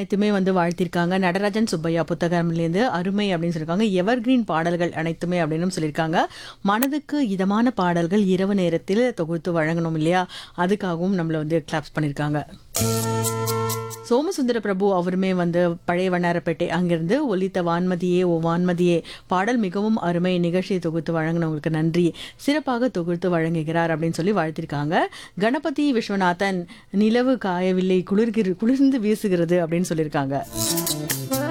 அனைத்துமே வந்து வாழ்த்திருக்காங்க நடராஜன் சுப்பையா புத்தகம்லேருந்து அருமை அப்படின்னு சொல்லியிருக்காங்க எவர்கிரீன் பாடல்கள் அனைத்துமே அப்படின்னு சொல்லியிருக்காங்க மனதுக்கு இதமான பாடல்கள் இரவு நேரத்தில் தொகுத்து வழங்கணும் இல்லையா அதுக்காகவும் நம்மளை வந்து கிளாப்ஸ் பண்ணியிருக்காங்க சோமசுந்தர பிரபு அவருமே வந்து பழைய வண்ணாரப்பேட்டை அங்கிருந்து ஒலித்த வான்மதியே ஓ வான்மதியே பாடல் மிகவும் அருமை நிகழ்ச்சியை தொகுத்து வழங்கினவங்களுக்கு நன்றி சிறப்பாக தொகுத்து வழங்குகிறார் அப்படின்னு சொல்லி வாழ்த்திருக்காங்க கணபதி விஸ்வநாதன் நிலவு காயவில்லை குளிர்கிற குளிர்ந்து வீசுகிறது அப்படின்னு சொல்லியிருக்காங்க